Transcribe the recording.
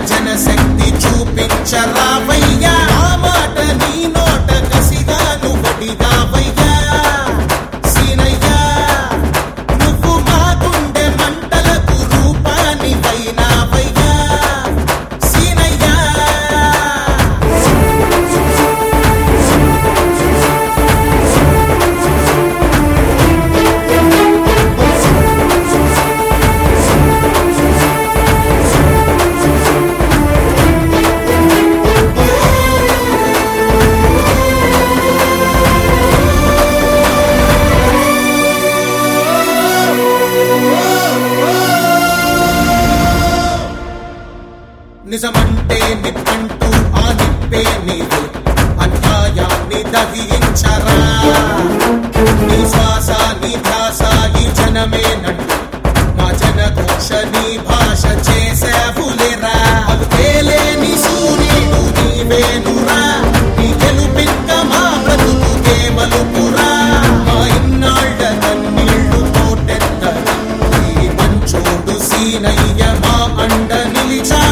జనశక్తి చూపించరావయ్యా ఆ మాట నీ నోట కసిగాను వడిగావయ్యా సీనయ్యా నువ్వు మా గుండె మంటలకు రూపాన్ని వైనావయ్యా సీనయ్యా నిజమంటే నిప్పంటూ ఆ నిప్పే నీవు అన్యాయాన్ని దహించరా నీ శ్వాస నీ ధ్యాస ఈ జనమేనంటూ మా జనఘోష నీ భాష చేసావులేరా అలుపేలే నీ సూర్యుడు నీవేనురా నీ గెలుపింక మా బ్రతుకు మలుపురా మా ఇన్నాళ్ళ కన్నీళ్లు పోటెత్తరా ఈ మంచోడు సీనయ్య మా అండ నిలిచా